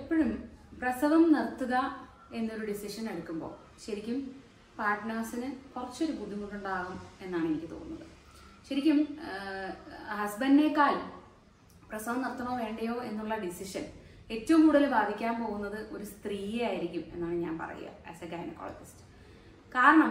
എപ്പോഴും പ്രസവം നിർത്തുക എന്നൊരു ഡിസിഷൻ എടുക്കുമ്പോൾ ശരിക്കും പാർട്ട്നേഴ്സിന് കുറച്ചൊരു ബുദ്ധിമുട്ടുണ്ടാകും എന്നാണ് എനിക്ക് തോന്നുന്നത് ശരിക്കും ഹസ്ബൻഡിനേക്കാൾ പ്രസവം നിർത്തണോ വേണ്ടയോ എന്നുള്ള ഡിസിഷൻ ഏറ്റവും കൂടുതൽ ബാധിക്കാൻ പോകുന്നത് ഒരു സ്ത്രീയെ ആയിരിക്കും എന്നാണ് ഞാൻ പറയുക ആസ് എ ഗൈനക്കോളജിസ്റ്റ് കാരണം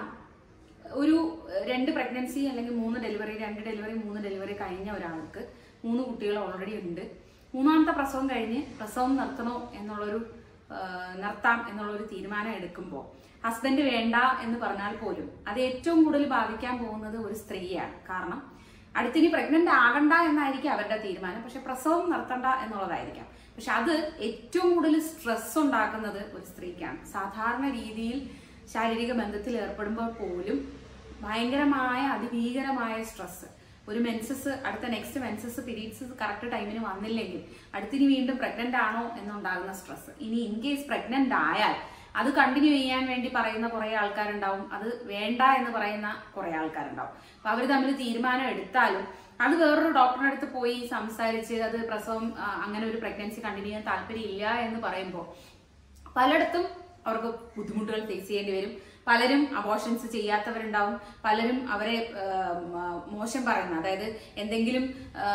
ഒരു ഏഹ്, രണ്ട് പ്രഗ്നൻസി അല്ലെങ്കിൽ മൂന്ന് ഡെലിവറി രണ്ട് ഡെലിവറി മൂന്ന് ഡെലിവറി കഴിഞ്ഞ ഒരാൾക്ക് മൂന്ന് കുട്ടികൾ ഓൾറെഡി ഉണ്ട് മൂന്നാമത്തെ പ്രസവം കഴിഞ്ഞ് പ്രസവം നിർത്തണോ എന്നുള്ളൊരു ഏഹ്, നിർത്താം എന്നുള്ളൊരു തീരുമാനം എടുക്കുമ്പോൾ ഹസ്ബൻഡ് വേണ്ട എന്ന് പറഞ്ഞാൽ പോലും അത് ഏറ്റവും കൂടുതൽ ബാധിക്കാൻ പോകുന്നത് ഒരു സ്ത്രീയാണ് കാരണം അടുത്തിനി പ്രഗ്നന്റ് ആകണ്ട എന്നായിരിക്കും അവരുടെ തീരുമാനം പക്ഷെ പ്രസവം നിർത്തണ്ട എന്നുള്ളതായിരിക്കാം പക്ഷെ അത് ഏറ്റവും കൂടുതൽ സ്ട്രെസ് ഉണ്ടാക്കുന്നത് ഒരു സ്ത്രീക്കാണ് സാധാരണ രീതിയിൽ ശാരീരിക ബന്ധത്തിൽ ഏർപ്പെടുമ്പോൾ പോലും ഭയങ്കരമായ അതിഭീകരമായ സ്ട്രെസ് ഒരു മെൻസസ് അടുത്ത നെക്സ്റ്റ് മെൻസസ് പീരീഡ്സ് കറക്റ്റ് ടൈമിന് വന്നില്ലെങ്കിൽ അടുത്തിനി വീണ്ടും പ്രഗ്നന്റ് ആണോ എന്നുണ്ടാകുന്ന സ്ട്രെസ് ഇനി ഇൻ കേസ് പ്രഗ്നന്റ് ആയാൽ അത് കണ്ടിന്യൂ ചെയ്യാൻ വേണ്ടി പറയുന്ന കുറെ ആൾക്കാരുണ്ടാവും അത് വേണ്ട എന്ന് പറയുന്ന കുറെ ആൾക്കാരുണ്ടാവും അപ്പൊ അവർ തമ്മിൽ തീരുമാനം എടുത്താലും അത് വേറൊരു ഡോക്ടറുടെ അടുത്ത് പോയി സംസാരിച്ച് അത് പ്രസവം ആ, അങ്ങനെ ഒരു പ്രഗ്നൻസി കണ്ടിന്യൂ ചെയ്യാൻ താല്പര്യമില്ല എന്ന് പറയുമ്പോൾ പലയിടത്തും അവർക്ക് ബുദ്ധിമുട്ടുകൾ ഫേസ് ചെയ്യേണ്ടി വരും പലരും അബോഷൻസ് ചെയ്യാത്തവരുണ്ടാവും പലരും അവരെ ആ, മ- മോശം പറയുന്ന അതായത് എന്തെങ്കിലും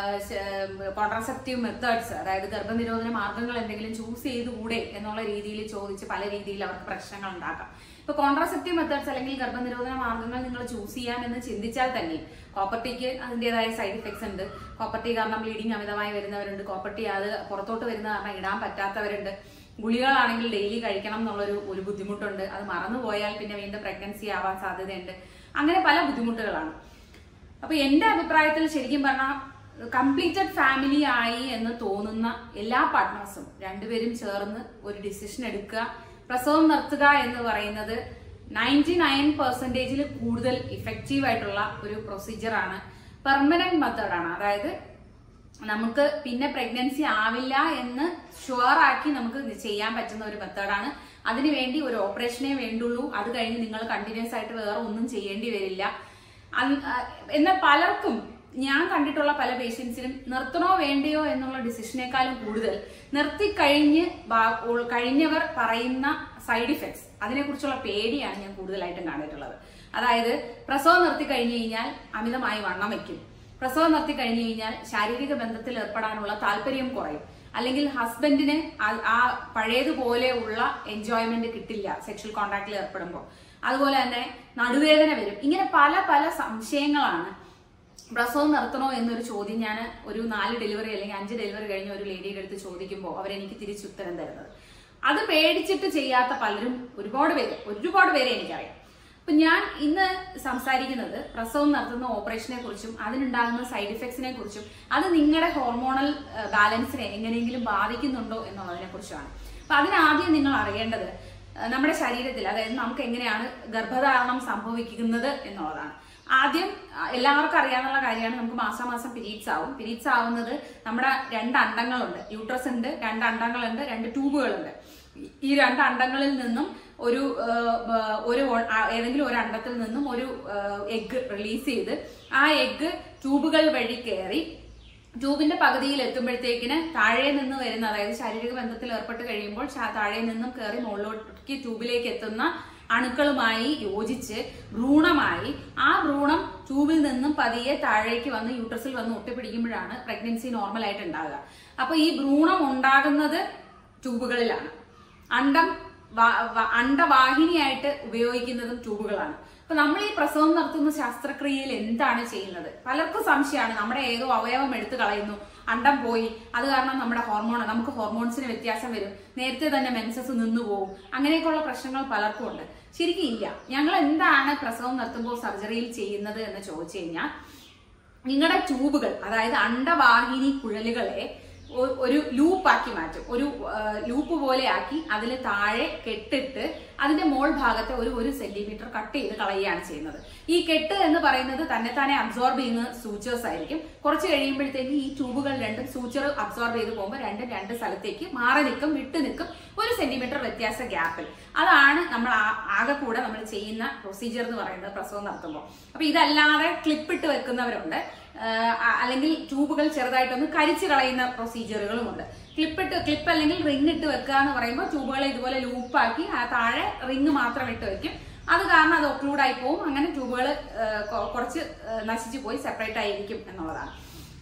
കോൺട്രാസെപ്റ്റീവ് മെത്തേഡ്സ് അതായത് ഗർഭനിരോധന മാർഗങ്ങൾ എന്തെങ്കിലും ചൂസ് ചെയ്തുകൂടെ എന്നുള്ള രീതിയിൽ ചോദിച്ച് പല രീതിയിൽ അവർക്ക് പ്രശ്നങ്ങൾ ഉണ്ടാക്കാം ഇപ്പൊ കോൺട്രാസെപ്റ്റീവ് മെത്തേഡ്സ് അല്ലെങ്കിൽ ഗർഭനിരോധന മാർഗങ്ങൾ നിങ്ങൾ ചൂസ് ചെയ്യാമെന്ന് ചിന്തിച്ചാൽ തന്നെ കോപ്പർട്ടിക്ക് അതിൻ്റെതായ സൈഡ് ഇഫക്ട്സ് ഉണ്ട് കോപ്പർട്ടി കാരണം ബ്ലീഡിങ് അമിതമായി വരുന്നവരുണ്ട് കോപ്പർട്ടി അത് പുറത്തോട്ട് വരുന്ന കാരണം ഇടാൻ പറ്റാത്തവരുണ്ട് ഗുളികളാണെങ്കിൽ ഡെയിലി കഴിക്കണം എന്നുള്ളൊരു ഒരു ബുദ്ധിമുട്ടുണ്ട് അത് മറന്നുപോയാൽ പിന്നെ വീണ്ടും പ്രഗ്നൻസി ആവാൻ സാധ്യതയുണ്ട് അങ്ങനെ പല ബുദ്ധിമുട്ടുകളാണ് അപ്പൊ എന്റെ അഭിപ്രായത്തിൽ ശരിക്കും പറഞ്ഞാൽ കംപ്ലീറ്റഡ് ഫാമിലി ആയി എന്ന് തോന്നുന്ന എല്ലാ പാർട്ട്നേഴ്സും രണ്ടുപേരും ചേർന്ന് ഒരു ഡിസിഷൻ എടുക്കുക പ്രസവം നിർത്തുക എന്ന് പറയുന്നത് നയൻറ്റി നയൻ പെർസെന്റേജിൽ കൂടുതൽ ഇഫക്റ്റീവ് ആയിട്ടുള്ള ഒരു പ്രൊസീജിയറാണ് പെർമനന്റ് മെത്തേഡാണ് അതായത് നമുക്ക് പിന്നെ പ്രഗ്നൻസി ആവില്ല എന്ന് ഷുവർ ആക്കി നമുക്ക് ഇത് ചെയ്യാൻ പറ്റുന്ന ഒരു മെത്തേഡാണ് അതിനുവേണ്ടി ഒരു ഓപ്പറേഷനേ വേണ്ടുള്ളൂ അത് കഴിഞ്ഞ് നിങ്ങൾ കണ്ടിന്യൂസ് ആയിട്ട് വേറെ ഒന്നും ചെയ്യേണ്ടി വരില്ല അൻ- ആ, എന്നാൽ പലർക്കും ഞാൻ കണ്ടിട്ടുള്ള പല പേഷ്യൻസിനും നിർത്തണോ വേണ്ടയോ എന്നുള്ള ഡിസിഷനേക്കാളും കൂടുതൽ നിർത്തിക്കഴിഞ്ഞ് ബാ- ഉൾ- കഴിഞ്ഞവർ പറയുന്ന സൈഡ് ഇഫക്ട്സ് അതിനെക്കുറിച്ചുള്ള പേടിയാണ് ഞാൻ കൂടുതലായിട്ടും കണ്ടിട്ടുള്ളത് അതായത് പ്രസവം നിർത്തി കഴിഞ്ഞു കഴിഞ്ഞാൽ അമിതമായി വണ്ണം വയ്ക്കും പ്രസവം നിർത്തി കഴിഞ്ഞു കഴിഞ്ഞാൽ ശാരീരിക ബന്ധത്തിൽ ഏർപ്പെടാനുള്ള താല്പര്യം കുറയും അല്ലെങ്കിൽ ഹസ്ബൻഡിന് ആ- ആ പഴയതുപോലെ ഉള്ള എൻജോയ്മെന്റ് കിട്ടില്ല സെക്ഷൽ കോണ്ടാക്റ്റിൽ ഏർപ്പെടുമ്പോൾ അതുപോലെ തന്നെ നടുവേദന വരും ഇങ്ങനെ പല പല സംശയങ്ങളാണ് പ്രസവം നിർത്തണോ എന്നൊരു ചോദ്യം ഞാൻ ഒരു നാല് ഡെലിവറി അല്ലെങ്കിൽ അഞ്ച് ഡെലിവറി കഴിഞ്ഞ ഒരു ലേഡിയുടെ അടുത്ത് ചോദിക്കുമ്പോൾ അവരെനിക്ക് തിരിച്ചുത്തരം തരുന്നത് അത് പേടിച്ചിട്ട് ചെയ്യാത്ത പലരും ഒരുപാട് പേര് ഒരുപാട് പേരെ എനിക്കറിയാം അപ്പൊ ഞാൻ ഇന്ന് സംസാരിക്കുന്നത് പ്രസവം നടത്തുന്ന ഓപ്പറേഷനെ കുറിച്ചും അതിനുണ്ടാകുന്ന സൈഡ് ഇഫക്ട്സിനെ കുറിച്ചും അത് നിങ്ങളുടെ ഹോർമോണൽ ബാലൻസിനെ എങ്ങനെയെങ്കിലും ബാധിക്കുന്നുണ്ടോ എന്നുള്ളതിനെ കുറിച്ചാണ് അപ്പൊ അതിനാദ്യം നിങ്ങൾ അറിയേണ്ടത് ഏഹ്, നമ്മുടെ ശരീരത്തിൽ അതായത് നമുക്ക് എങ്ങനെയാണ് ഗർഭധാരണം സംഭവിക്കുന്നത് എന്നുള്ളതാണ് ആദ്യം ആ, എല്ലാവർക്കും അറിയാവുന്ന കാര്യമാണ് നമുക്ക് മാസാമാസം പീരീഡ്സ് ആവും പീരീഡ്സ് ആവുന്നത് നമ്മുടെ രണ്ട് അണ്ടങ്ങളുണ്ട് യൂട്രസ് ഉണ്ട് രണ്ട് അണ്ടങ്ങളുണ്ട് രണ്ട് ട്യൂബുകളുണ്ട് ഈ- ഈ രണ്ട് അണ്ടങ്ങളിൽ നിന്നും ഒരു ആ, ആ, ഒരു ഓ- ആ, ഏതെങ്കിലും ഒരു അണ്ടത്തിൽ നിന്നും ഒരു എഗ്ഗ് റിലീസ് ചെയ്ത് ആ എഗ്ഗ് ട്യൂബുകൾ വഴി കയറി ട്യൂബിന്റെ പകുതിയിൽ എത്തുമ്പോഴത്തേക്കിന് താഴെ നിന്ന് വരുന്ന അതായത് ശാരീരിക ബന്ധത്തിൽ ഏർപ്പെട്ട് കഴിയുമ്പോൾ ശാ- താഴെ നിന്നും കയറി മുകളിലോട്ടേക്ക് ട്യൂബിലേക്ക് എത്തുന്ന അണുക്കളുമായി യോജിച്ച് ഭ്രൂണമായി ആ ഭ്രൂണം ട്യൂബിൽ നിന്നും പതിയെ താഴേക്ക് വന്ന് യൂട്രസിൽ വന്ന് ഒട്ടിപ്പിടിക്കുമ്പോഴാണ് പ്രഗ്നൻസി നോർമൽ ആയിട്ട് ഉണ്ടാകുക അപ്പൊ ഈ ഭ്രൂണം ഉണ്ടാകുന്നത് ട്യൂബുകളിലാണ് അണ്ടം വാ- വ- അണ്ടവാഹിനിയായിട്ട് ഉപയോഗിക്കുന്നതും ട്യൂബുകളാണ് അപ്പൊ നമ്മൾ ഈ പ്രസവം നടത്തുന്ന ശസ്ത്രക്രിയയിൽ എന്താണ് ചെയ്യുന്നത് പലർക്കും സംശയമാണ് നമ്മുടെ ഏതോ അവയവം എടുത്തു കളയുന്നു അണ്ടം പോയി അത് കാരണം നമ്മുടെ ഹോർമോൺ നമുക്ക് ഹോർമോൺസിന് വ്യത്യാസം വരും നേരത്തെ തന്നെ മെൻസസ് നിന്നു പോകും അങ്ങനെയൊക്കെയുള്ള പ്രശ്നങ്ങൾ പലർക്കും ഉണ്ട് ശരിക്കും ഇല്ല ഞങ്ങൾ എന്താണ് പ്രസവം നടത്തുമ്പോൾ സർജറിയിൽ ചെയ്യുന്നത് എന്ന് ചോദിച്ചു കഴിഞ്ഞാൽ നിങ്ങളുടെ ട്യൂബുകൾ അതായത് അണ്ടവാഹിനി കുഴലുകളെ ഒ- ഒരു ലൂപ്പാക്കി മാറ്റും ഒരു ആ, ലൂപ്പ് പോലെ ആക്കി അതിൽ താഴെ കെട്ടിട്ട് അതിന്റെ മോൾ ഭാഗത്തെ ഒരു ഒരു സെന്റിമീറ്റർ കട്ട് ചെയ്ത് കളയുകയാണ് ചെയ്യുന്നത് ഈ കെട്ട് എന്ന് പറയുന്നത് തന്നെത്താനെ അബ്സോർബ് ചെയ്യുന്ന സൂച്ചേഴ്സ് ആയിരിക്കും കുറച്ച് കഴിയുമ്പോഴത്തേക്ക് ഈ ട്യൂബുകൾ രണ്ടും സൂച്ചർ അബ്സോർബ് ചെയ്ത് പോകുമ്പോൾ രണ്ടും രണ്ട് സ്ഥലത്തേക്ക് മാറി നിൽക്കും വിട്ടു നിൽക്കും ഒരു സെന്റിമീറ്റർ വ്യത്യാസ ഗ്യാപ്പിൽ അതാണ് നമ്മൾ ആ- ആകെ കൂടെ നമ്മൾ ചെയ്യുന്ന പ്രൊസീജിയർ എന്ന് പറയുന്നത് പ്രസവം നടത്തുമ്പോൾ അപ്പൊ ഇതല്ലാതെ ക്ലിപ്പ് ഇട്ട് വെക്കുന്നവരുണ്ട് അല്ലെങ്കിൽ ട്യൂബുകൾ ചെറുതായിട്ടൊന്ന് കരിച്ചു കളയുന്ന പ്രൊസീജിയറുകളുമുണ്ട് ക്ലിപ്പിട്ട് ക്ലിപ്പ് അല്ലെങ്കിൽ റിങ് ഇട്ട് വെക്കുക എന്ന് പറയുമ്പോൾ ട്യൂബുകളെ ഇതുപോലെ ലൂപ്പാക്കി ആ താഴെ റിങ് മാത്രം ഇട്ട് വെക്കും അത് കാരണം അത് ഒക്ലൂഡ് ആയി പോകും അങ്ങനെ ട്യൂബുകൾ കുറച്ച് ആ, നശിച്ചു പോയി സെപ്പറേറ്റ് ആയിരിക്കും എന്നുള്ളതാണ്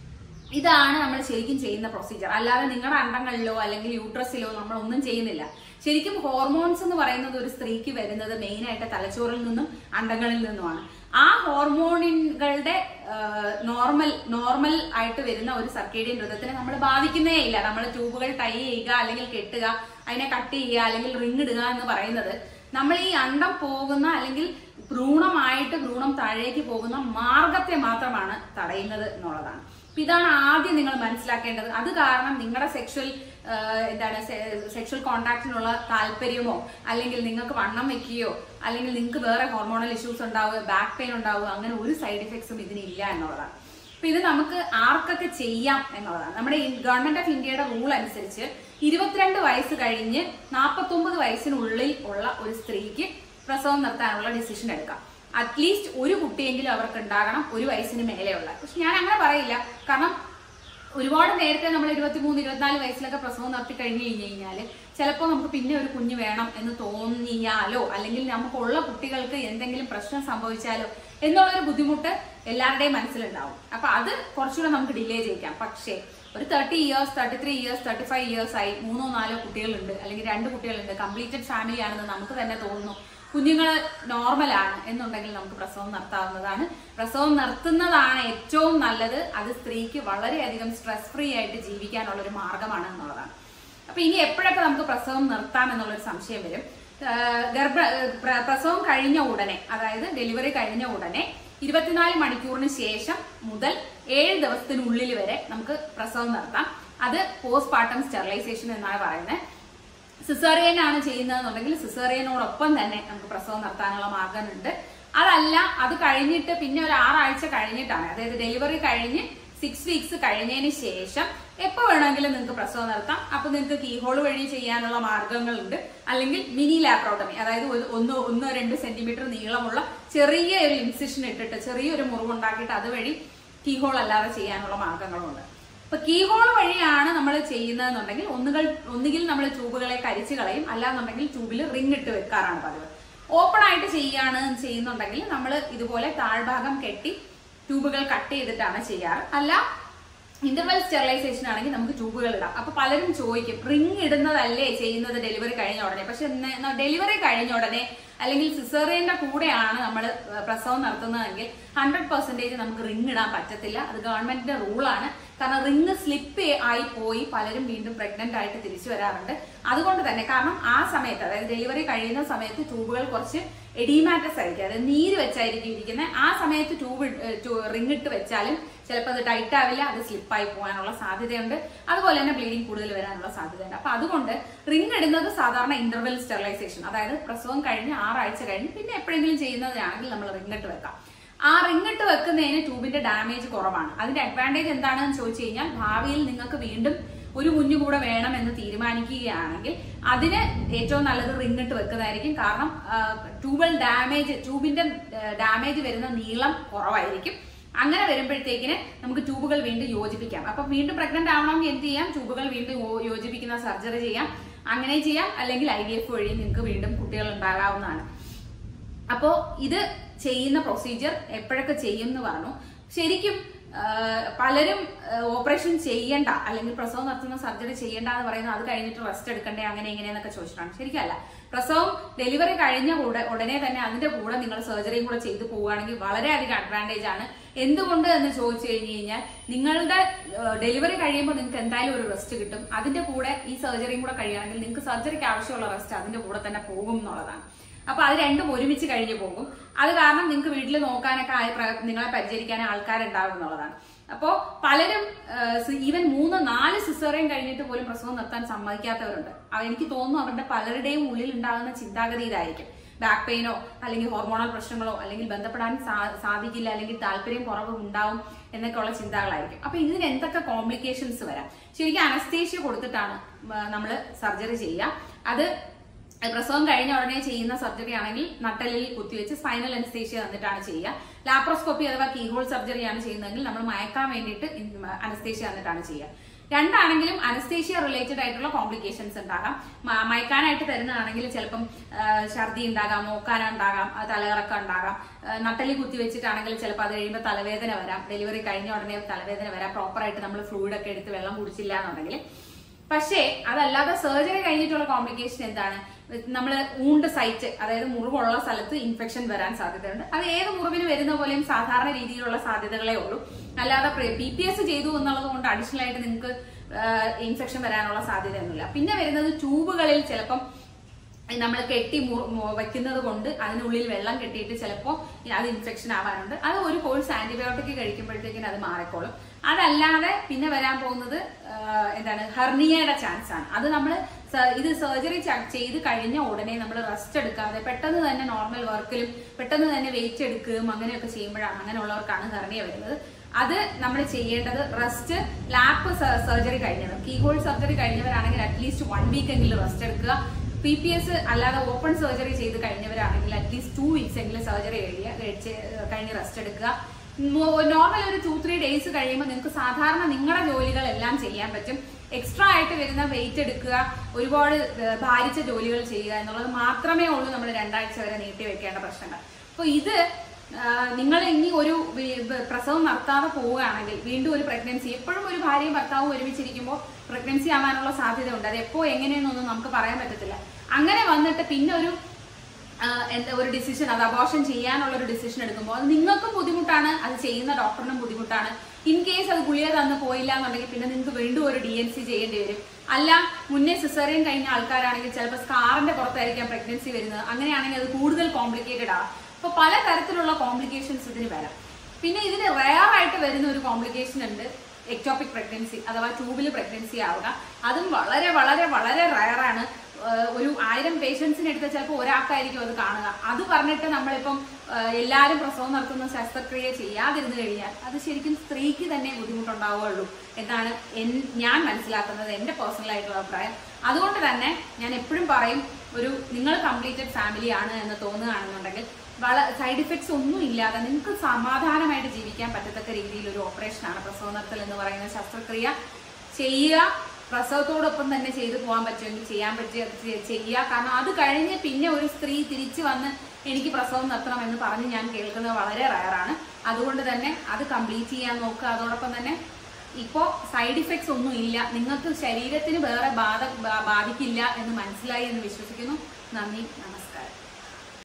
ഇതാണ് നമ്മൾ ശരിക്കും ചെയ്യുന്ന പ്രൊസീജിയർ അല്ലാതെ നിങ്ങളുടെ അണ്ടങ്ങളിലോ അല്ലെങ്കിൽ യൂട്രസിലോ നമ്മൾ ഒന്നും ചെയ്യുന്നില്ല ശരിക്കും ഹോർമോൺസ് എന്ന് പറയുന്നത് ഒരു സ്ത്രീക്ക് വരുന്നത് മെയിൻ ആയിട്ട് തലച്ചോറിൽ നിന്നും അണ്ടങ്ങളിൽ നിന്നുമാണ് ആ ഹോർമോണുകളുടെ നോർമൽ നോർമൽ ആയിട്ട് വരുന്ന ഒരു സർക്കേഡിയൻ ഋതത്തിനെ നമ്മൾ ബാധിക്കുന്നേ ഇല്ല നമ്മൾ ട്യൂബുകൾ ടൈ ചെയ്യുക അല്ലെങ്കിൽ കെട്ടുക അതിനെ കട്ട് ചെയ്യുക അല്ലെങ്കിൽ റിങ് ഇടുക എന്ന് പറയുന്നത് നമ്മൾ ഈ അണ്ടം പോകുന്ന അല്ലെങ്കിൽ ഭ്രൂണമായിട്ട് ഭ്രൂണം താഴേക്ക് പോകുന്ന മാർഗത്തെ മാത്രമാണ് തടയുന്നത് എന്നുള്ളതാണ് അപ്പൊ ഇതാണ് ആദ്യം നിങ്ങൾ മനസ്സിലാക്കേണ്ടത് അത് കാരണം നിങ്ങളുടെ സെക്ഷൽ എന്താണ് സെക്ഷൽ കോണ്ടാക്റ്റിനുള്ള താല്പര്യമോ അല്ലെങ്കിൽ നിങ്ങൾക്ക് വണ്ണം വെക്കുകയോ അല്ലെങ്കിൽ നിങ്ങൾക്ക് വേറെ ഹോർമോണൽ ഇഷ്യൂസ് ഉണ്ടാവുക ബാക്ക് പെയിൻ ഉണ്ടാവുക അങ്ങനെ ഒരു സൈഡ് ഇഫക്ട്സും ഇതിനില്ല എന്നുള്ളതാണ് അപ്പൊ ഇത് നമുക്ക് ആർക്കൊക്കെ ചെയ്യാം എന്നുള്ളതാണ് നമ്മുടെ ഗവൺമെന്റ് ഓഫ് ഇന്ത്യയുടെ റൂൾ അനുസരിച്ച് ഇരുപത്തിരണ്ട് വയസ്സ് കഴിഞ്ഞ് നാൽപ്പത്തൊമ്പത് വയസ്സിനുള്ളിൽ ഉള്ള ഒരു സ്ത്രീക്ക് പ്രസവം നിർത്താനുള്ള ഡിസിഷൻ എടുക്കാം അറ്റ്ലീസ്റ്റ് ഒരു കുട്ടിയെങ്കിലും അവർക്ക് ഉണ്ടാകണം ഒരു വയസ്സിന് മേലെയുള്ള പക്ഷെ ഞാൻ അങ്ങനെ പറയില്ല കാരണം ഒരുപാട് നേരത്തെ നമ്മൾ ഇരുപത്തിമൂന്ന് ഇരുപത്തിനാല് വയസ്സിലൊക്കെ പ്രസവം നടത്തി കഴിഞ്ഞു കഴിഞ്ഞു കഴിഞ്ഞാൽ ചിലപ്പോൾ നമുക്ക് പിന്നെ ഒരു കുഞ്ഞ് വേണം എന്ന് തോന്നിയാലോ അല്ലെങ്കിൽ നമുക്കുള്ള കുട്ടികൾക്ക് എന്തെങ്കിലും പ്രശ്നം സംഭവിച്ചാലോ എന്നുള്ളൊരു ബുദ്ധിമുട്ട് എല്ലാവരുടെയും മനസ്സിലുണ്ടാവും അപ്പൊ അത് കുറച്ചുകൂടെ നമുക്ക് ഡിലേ ചെയ്യിക്കാം പക്ഷേ ഒരു thirty years thirty three years thirty five years ആയി മൂന്നോ നാലോ കുട്ടികളുണ്ട് അല്ലെങ്കിൽ രണ്ട് കുട്ടികളുണ്ട് കംപ്ലീറ്റഡ് ഫാമിലി ആണെന്ന് നമുക്ക് തന്നെ തോന്നുന്നു കുഞ്ഞുങ്ങൾ നോർമലാണ് എന്നുണ്ടെങ്കിൽ നമുക്ക് പ്രസവം നിർത്താവുന്നതാണ് പ്രസവം നിർത്തുന്നതാണ് ഏറ്റവും നല്ലത് അത് സ്ത്രീക്ക് വളരെയധികം സ്ട്രെസ് ഫ്രീ ആയിട്ട് ജീവിക്കാനുള്ള ഒരു മാർഗമാണ് എന്നുള്ളതാണ് അപ്പൊ ഇനി എപ്പോഴൊക്കെ നമുക്ക് പ്രസവം നിർത്താം എന്നുള്ളൊരു സംശയം വരും ആഹ് ഗർഭ പ്ര- പ്രസവം കഴിഞ്ഞ ഉടനെ അതായത് ഡെലിവറി കഴിഞ്ഞ ഉടനെ ഇരുപത്തിനാല് മണിക്കൂറിന് ശേഷം മുതൽ ഏഴ് ദിവസത്തിനുള്ളിൽ വരെ നമുക്ക് പ്രസവം നിർത്താം അത് പോസ്റ്റ് പാർട്ടം സ്റ്റെറിലൈസേഷൻ എന്നാണ് പറയുന്നത് സിസേറിയൻ ആണ് ചെയ്യുന്നതെന്നുണ്ടെങ്കിൽ സിസേറിയനോടൊപ്പം തന്നെ നമുക്ക് പ്രസവം നടത്താനുള്ള മാർഗമുണ്ട് അതല്ല അത് കഴിഞ്ഞിട്ട് പിന്നെ ഒരു ആറാഴ്ച കഴിഞ്ഞിട്ടാണ് അതായത് ഡെലിവറി കഴിഞ്ഞ് സിക്സ് വീക്സ് കഴിഞ്ഞതിന് ശേഷം എപ്പോ വേണമെങ്കിലും നിങ്ങൾക്ക് പ്രസവം നടത്താം അപ്പൊ നിങ്ങൾക്ക് കീഹോൾ വഴി ചെയ്യാനുള്ള മാർഗങ്ങളുണ്ട് അല്ലെങ്കിൽ മിനി ലാപ്രോട്ടമി അതായത് ഒരു- ഒന്ന് ഒന്നോ രണ്ട് സെന്റിമീറ്റർ നീളമുള്ള ചെറിയ ഒരു ഇൻസിഷൻ ഇട്ടിട്ട് ചെറിയൊരു മുറിവുണ്ടാക്കിയിട്ട് അതുവഴി കീഹോൾ അല്ലാതെ ചെയ്യാനുള്ള മാർഗങ്ങളുണ്ട് അപ്പൊ കീഹോൾ വഴിയാണ് നമ്മൾ ചെയ്യുന്നതെന്നുണ്ടെങ്കിൽ ഒന്നുകൾ ഒന്നുകിൽ നമ്മൾ ട്യൂബുകളെ കരിച്ചു കളയും അല്ലാന്നുണ്ടെങ്കിൽ ട്യൂബിൽ റിങ് ഇട്ട് വെക്കാറാണ് പതിവ് ഓപ്പൺ ആയിട്ട് ചെയ്യാണ് ചെയ്യുന്നുണ്ടെങ്കിൽ നമ്മൾ ഇതുപോലെ താഴ്ഭാഗം കെട്ടി ട്യൂബുകൾ കട്ട് ചെയ്തിട്ടാണ് ചെയ്യാറ് അല്ല ഇന്റർവെൽ സ്റ്റെറിലൈസേഷൻ ആണെങ്കിൽ നമുക്ക് ട്യൂബുകൾ ഇടാം അപ്പൊ പലരും ചോദിക്കും റിങ് ഇടുന്നതല്ലേ ചെയ്യുന്നത് ഡെലിവറി കഴിഞ്ഞ ഉടനെ പക്ഷെ ഡെലിവറി കഴിഞ്ഞ ഉടനെ അല്ലെങ്കിൽ സിസേറിയന്റെ കൂടെയാണ് നമ്മൾ പ്രസവം നടത്തുന്നതെങ്കിൽ ഹൺഡ്രഡ് പെർസെന്റേജ് നമുക്ക് റിങ് ഇടാൻ പറ്റത്തില്ല അത് ഗവൺമെന്റിന്റെ റൂളാണ് കാരണം റിങ് സ്ലിപ്പ് ആയി പോയി പലരും വീണ്ടും പ്രഗ്നന്റ് ആയിട്ട് തിരിച്ചു വരാറുണ്ട് അതുകൊണ്ട് തന്നെ കാരണം ആ സമയത്ത് അതായത് ഡെലിവറി കഴിയുന്ന സമയത്ത് ട്യൂബുകൾ കുറച്ച് എഡീമാറ്റസ് ആയിരിക്കും അതായത് നീര് വെച്ചായിരിക്കും ഇരിക്കുന്നത് ആ സമയത്ത് ട്യൂബ് റിങ് ഇട്ട് വെച്ചാലും ചിലപ്പോൾ അത് ടൈറ്റ് ആവില്ല അത് സ്ലിപ്പായി പോകാനുള്ള സാധ്യതയുണ്ട് അതുപോലെ തന്നെ ബ്ലീഡിങ് കൂടുതൽ വരാനുള്ള സാധ്യതയുണ്ട് അപ്പൊ അതുകൊണ്ട് റിങ് ഇടുന്നത് സാധാരണ ഇന്റർവെൽ സ്റ്റെറിലൈസേഷൻ അതായത് പ്രസവം കഴിഞ്ഞ് ആറാഴ്ച കഴിഞ്ഞ് പിന്നെ എപ്പോഴെങ്കിലും ചെയ്യുന്നതാണെങ്കിൽ നമ്മൾ റിങ് ഇട്ട് വെക്കാം ആ റിങ് ഇട്ട് വെക്കുന്നതിന് ട്യൂബിന്റെ ഡാമേജ് കുറവാണ് അതിന്റെ അഡ്വാൻറ്റേജ് എന്താണെന്ന് ചോദിച്ചു കഴിഞ്ഞാൽ ഭാവിയിൽ നിങ്ങൾക്ക് വീണ്ടും ഒരു കുഞ്ഞു കൂടെ വേണം എന്ന് തീരുമാനിക്കുകയാണെങ്കിൽ അതിന് ഏറ്റവും നല്ലത് റിങ് ഇട്ട് വെക്കുന്നതായിരിക്കും കാരണം ട്യൂബൽ ഡാമേജ് ട്യൂബിന്റെ ഡാമേജ് വരുന്ന നീളം കുറവായിരിക്കും അങ്ങനെ വരുമ്പോഴത്തേക്കിന് നമുക്ക് ട്യൂബുകൾ വീണ്ടും യോജിപ്പിക്കാം അപ്പൊ വീണ്ടും പ്രഗ്നന്റ് ആവണമെങ്കിൽ എന്ത് ചെയ്യാം ട്യൂബുകൾ വീണ്ടും യോ- യോജിപ്പിക്കുന്ന സർജറി ചെയ്യാം അങ്ങനെ ചെയ്യാം അല്ലെങ്കിൽ ഐ ഡി എഫ് വഴി നിങ്ങൾക്ക് വീണ്ടും കുട്ടികൾ ഉണ്ടാകാവുന്നതാണ് അപ്പോ ഇത് ചെയ്യുന്ന പ്രൊസീജിയർ എപ്പോഴൊക്കെ ചെയ്യും എന്ന് പറഞ്ഞു ശരിക്കും ആ, പലരും ഓപ്പറേഷൻ ചെയ്യണ്ട അല്ലെങ്കിൽ പ്രസവം നടത്തുന്ന സർജറി ചെയ്യണ്ട എന്ന് പറയുന്നത് അത് കഴിഞ്ഞിട്ട് റെസ്റ്റ് എടുക്കണ്ടേ അങ്ങനെ ഇങ്ങനെയെന്നൊക്കെ ചോദിച്ചിട്ടാണ് ശരിക്കല്ല പ്രസവം ഡെലിവറി കഴിഞ്ഞ കൂടെ ഉടനെ തന്നെ അതിന്റെ കൂടെ നിങ്ങൾ സർജറിയും കൂടെ ചെയ്തു പോവുകയാണെങ്കിൽ വളരെയധികം അഡ്വാൻറ്റേജ് ആണ് എന്തുകൊണ്ട് എന്ന് ചോദിച്ചു കഴിഞ്ഞു കഴിഞ്ഞാൽ നിങ്ങളുടെ ഡെലിവറി കഴിയുമ്പോൾ നിങ്ങൾക്ക് എന്തായാലും ഒരു റെസ്റ്റ് കിട്ടും അതിന്റെ കൂടെ ഈ സർജറിയും കൂടെ കഴിയുകയാണെങ്കിൽ നിങ്ങൾക്ക് സർജറിക്ക് ആവശ്യമുള്ള റെസ്റ്റ് അതിന്റെ കൂടെ തന്നെ പോകും എന്നുള്ളതാണ് അപ്പൊ അത് രണ്ടും ഒരുമിച്ച് കഴിഞ്ഞു പോകും അത് കാരണം നിങ്ങൾക്ക് വീട്ടിൽ നോക്കാനൊക്കെ ആയി പ്ര- നിങ്ങളെ പരിചരിക്കാൻ ആൾക്കാരുണ്ടാവും എന്നുള്ളതാണ് അപ്പോ പലരും ഈവൻ മൂന്ന് നാല് സിസേറിയൻ കഴിഞ്ഞിട്ട് പോലും പ്രസവം നിർത്താൻ സമ്മതിക്കാത്തവരുണ്ട് അവ എനിക്ക് തോന്നുന്നു അവരുടെ പലരുടെയും ഉള്ളിൽ ഉണ്ടാകുന്ന ചിന്താഗതി ഇതായിരിക്കും ബാക്ക് പെയിനോ അല്ലെങ്കിൽ ഹോർമോണൽ പ്രശ്നങ്ങളോ അല്ലെങ്കിൽ ബന്ധപ്പെടാൻ സാ- സാധിക്കില്ല അല്ലെങ്കിൽ താല്പര്യം കുറവ് ഉണ്ടാവും എന്നൊക്കെയുള്ള ചിന്തകളായിരിക്കും അപ്പൊ ഇതിന് എന്തൊക്കെ കോംപ്ലിക്കേഷൻസ് വരാം ശരിക്കും അനസ്തേഷ്യ കൊടുത്തിട്ടാണ് നമ്മൾ സർജറി ചെയ്യുക അത് പ്രസവം കഴിഞ്ഞ ഉടനെ ചെയ്യുന്ന സർജറി ആണെങ്കിൽ നട്ടലിൽ കുത്തിവെച്ച് സ്പൈനൽ അനസ്തേഷ്യ തന്നിട്ടാണ് ചെയ്യുക ലാപ്രോസ്കോപ്പി അഥവാ കീഹോൾ സർജറി ആണ് ചെയ്യുന്നതെങ്കിൽ നമ്മൾ മയക്കാൻ വേണ്ടിയിട്ട് അനസ്തേഷ്യ തന്നിട്ടാണ് ചെയ്യുക രണ്ടാണെങ്കിലും അനസ്തേഷ്യ റിലേറ്റഡ് ആയിട്ടുള്ള കോംപ്ലിക്കേഷൻസ് ഉണ്ടാകാം മ- മയക്കാനായിട്ട് തരുന്നതാണെങ്കിൽ ചിലപ്പം ആ, ഛർദി ഉണ്ടാകാം മോക്കാന ഉണ്ടാകാം ആ, തലകറക്കം ഉണ്ടാകാം ആ, നട്ടലി കുത്തി വെച്ചിട്ടാണെങ്കിൽ ചിലപ്പോൾ അത് കഴിയുമ്പോൾ തലവേദന വരാം ഡെലിവറി കഴിഞ്ഞ ഉടനെ തലവേദന വരാം പ്രോപ്പറായിട്ട് നമ്മൾ ഫ്ലൂയിഡ് ഒക്കെ എടുത്ത് വെള്ളം കുടിച്ചില്ല എന്നുണ്ടെങ്കിൽ പക്ഷേ അതല്ലാതെ സർജറി കഴിഞ്ഞിട്ടുള്ള കോംപ്ലിക്കേഷൻ എന്താണ് നമ്മൾ ഊണ്ട് സൈറ്റ് അതായത് മുറിവുള്ള സ്ഥലത്ത് ഇൻഫെക്ഷൻ വരാൻ സാധ്യതയുണ്ട് അത് ഏത് മുറിവിന് വരുന്ന പോലെയും സാധാരണ രീതിയിലുള്ള സാധ്യതകളേ ഉള്ളൂ അല്ലാതെ പി പി എസ് ചെയ്തു എന്നുള്ളത് കൊണ്ട് അഡീഷണൽ ആയിട്ട് നിങ്ങൾക്ക് ഇൻഫെക്ഷൻ വരാനുള്ള സാധ്യതയൊന്നുമില്ല പിന്നെ വരുന്നത് ട്യൂബുകളിൽ ചിലപ്പം നമ്മൾ കെട്ടി മു- മു- വെക്കുന്നത് കൊണ്ട് അതിനുള്ളിൽ വെള്ളം കെട്ടിയിട്ട് ചിലപ്പോൾ അത് ഇൻഫെക്ഷൻ ആവാനുണ്ട് അത് ഒരു കോഴ്സ് ആന്റിബയോട്ടിക് കഴിക്കുമ്പോഴത്തേക്കിന് അത് മാറിക്കോളും അതല്ലാതെ പിന്നെ വരാൻ പോകുന്നത് ആ, എന്താണ് ഹെർണിയയുടെ ചാൻസ് ആണ് അത് നമ്മൾ ഇത് സർജറി ചെയ്ത് കഴിഞ്ഞ ഉടനെ നമ്മൾ റെസ്റ്റ് എടുക്കാതെ പെട്ടെന്ന് തന്നെ നോർമൽ വർക്കിലും പെട്ടെന്ന് തന്നെ വെയിറ്റ് എടുക്കുകയും അങ്ങനെയൊക്കെ ചെയ്യുമ്പോഴാണ് അങ്ങനെയുള്ളവർക്കാണ് ഹെർണിയ വരുന്നത് അത് നമ്മൾ ചെയ്യേണ്ടത് റെസ്റ്റ് ലാപ്പ് സർജറി കഴിഞ്ഞത് കീഹോൾ സർജറി കഴിഞ്ഞവരാണെങ്കിൽ അറ്റ്ലീസ്റ്റ് വൺ വീക്ക് എങ്കിലും റെസ്റ്റ് എടുക്കുക പി പി എസ് അല്ലാതെ ഓപ്പൺ സർജറി ചെയ്ത് കഴിഞ്ഞവരാണെങ്കിൽ അറ്റ്ലീസ്റ്റ് ടു വീക്സ് എങ്കിലും സർജറി കഴിയുക കഴിച്ച് കഴിഞ്ഞ് റെസ്റ്റ് എടുക്കുക നോർമൽ ഒരു ടു ത്രീ ഡേയ്സ് കഴിയുമ്പോൾ നിങ്ങൾക്ക് സാധാരണ നിങ്ങളുടെ ജോലികളെല്ലാം ചെയ്യാൻ പറ്റും എക്സ്ട്രാ ആയിട്ട് വരുന്ന വെയിറ്റ് എടുക്കുക ഒരുപാട് ഏഹ്, ഭാരിച്ച ജോലികൾ ചെയ്യുക എന്നുള്ളത് മാത്രമേ ഉള്ളൂ നമ്മൾ രണ്ടാഴ്ച വരെ നീട്ടി വെക്കേണ്ട പ്രശ്നങ്ങൾ അപ്പോൾ ഇത് നിങ്ങൾ ഇനി ഒരു വി- ബ- പ്രസവം നടത്താതെ പോവുകയാണെങ്കിൽ വീണ്ടും ഒരു പ്രഗ്നൻസി എപ്പോഴും ഒരു ഭാര്യയും ഭർത്താവും ഒരുമിച്ചിരിക്കുമ്പോൾ പ്രഗ്നൻസി ആവാനുള്ള സാധ്യതയുണ്ട് അത് എപ്പോ എങ്ങനെയെന്നൊന്നും നമുക്ക് പറയാൻ പറ്റത്തില്ല അങ്ങനെ വന്നിട്ട് പിന്നെ ഒരു ആ, എന്താ ഒരു ഡിസിഷൻ അത് അബോർഷൻ ചെയ്യാനുള്ള ഒരു ഡിസിഷൻ എടുക്കുമ്പോൾ അത് നിങ്ങൾക്കും ബുദ്ധിമുട്ടാണ് അത് ചെയ്യുന്ന ഡോക്ടറിനും ബുദ്ധിമുട്ടാണ് ഇൻ കേസ് അത് ഗുളിക തന്ന് പോയില്ല എന്നുണ്ടെങ്കിൽ പിന്നെ നിങ്ങൾക്ക് വീണ്ടും ഒരു ഡി എൻ സി ചെയ്യേണ്ടി വരും അല്ല മുന്നേ സിസേറിയൻ കഴിഞ്ഞ ആൾക്കാരാണെങ്കിൽ ചിലപ്പോൾ സ്കാറിന്റെ പുറത്തായിരിക്കാം പ്രഗ്നൻസി വരുന്നത് അങ്ങനെയാണെങ്കിൽ അത് കൂടുതൽ കോംപ്ലിക്കേറ്റഡ് ആവും അപ്പൊ പല തരത്തിലുള്ള കോംപ്ലിക്കേഷൻസ് ഇതിന് വരാം പിന്നെ ഇതിന് റയർ ആയിട്ട് വരുന്ന ഒരു കോംപ്ലിക്കേഷൻ ഉണ്ട് എക്ടോപിക് പ്രഗ്നൻസി അഥവാ ട്യൂബിൽ പ്രഗ്നൻസി ആവുക അതും വളരെ വളരെ വളരെ റയറാണ് ഒരു ആയിരം പേഷ്യൻസിന് എടുത്ത ചിലപ്പോൾ ഒരാൾക്കായിരിക്കും അത് കാണുക അത് പറഞ്ഞിട്ട് നമ്മളിപ്പം ഏഹ്, എല്ലാവരും പ്രസവം നടത്തുന്ന ശസ്ത്രക്രിയ ചെയ്യാതിരുന്നു കഴിഞ്ഞാൽ അത് ശരിക്കും സ്ത്രീക്ക് തന്നെ ബുദ്ധിമുട്ടുണ്ടാവുകയുള്ളൂ എന്നാണ് എൻ- ഞാൻ മനസ്സിലാക്കുന്നത് എൻ്റെ പേഴ്സണൽ ആയിട്ടുള്ള അഭിപ്രായം അതുകൊണ്ട് തന്നെ ഞാൻ എപ്പോഴും പറയും ഒരു നിങ്ങൾ കംപ്ലീറ്റഡ് ഫാമിലി ആണ് എന്ന് തോന്നുകയാണെന്നുണ്ടെങ്കിൽ വള സൈഡ് ഇഫക്ട്സ് ഒന്നും ഇല്ലാതെ നിങ്ങൾക്ക് സമാധാനമായിട്ട് ജീവിക്കാൻ പറ്റത്തക്ക രീതിയിൽ ഒരു ഓപ്പറേഷനാണ് പ്രസവ നിർത്തൽ എന്ന് പറയുന്ന ശസ്ത്രക്രിയ ചെയ്യുക പ്രസവത്തോടൊപ്പം തന്നെ ചെയ്തു പോകാൻ പറ്റുമെങ്കിൽ ചെയ്യാൻ പറ്റിയ ചെ- ചെയ്യുക കാരണം അത് കഴിഞ്ഞ് പിന്നെ ഒരു സ്ത്രീ തിരിച്ചു വന്ന് എനിക്ക് പ്രസവം നിർത്തണം എന്ന് പറഞ്ഞ് ഞാൻ കേൾക്കുന്നത് വളരെ റയറാണ് അതുകൊണ്ട് തന്നെ അത് കംപ്ലീറ്റ് ചെയ്യാൻ നോക്കുക അതോടൊപ്പം തന്നെ ഇപ്പോൾ സൈഡ് ഇഫക്ട്സ് ഒന്നും ഇല്ല നിങ്ങൾക്ക് ശരീരത്തിന് വേറെ ബാധ ബാ- ബാധിക്കില്ല എന്ന് മനസ്സിലായി എന്ന് വിശ്വസിക്കുന്നു നന്ദി നമസ്കാരം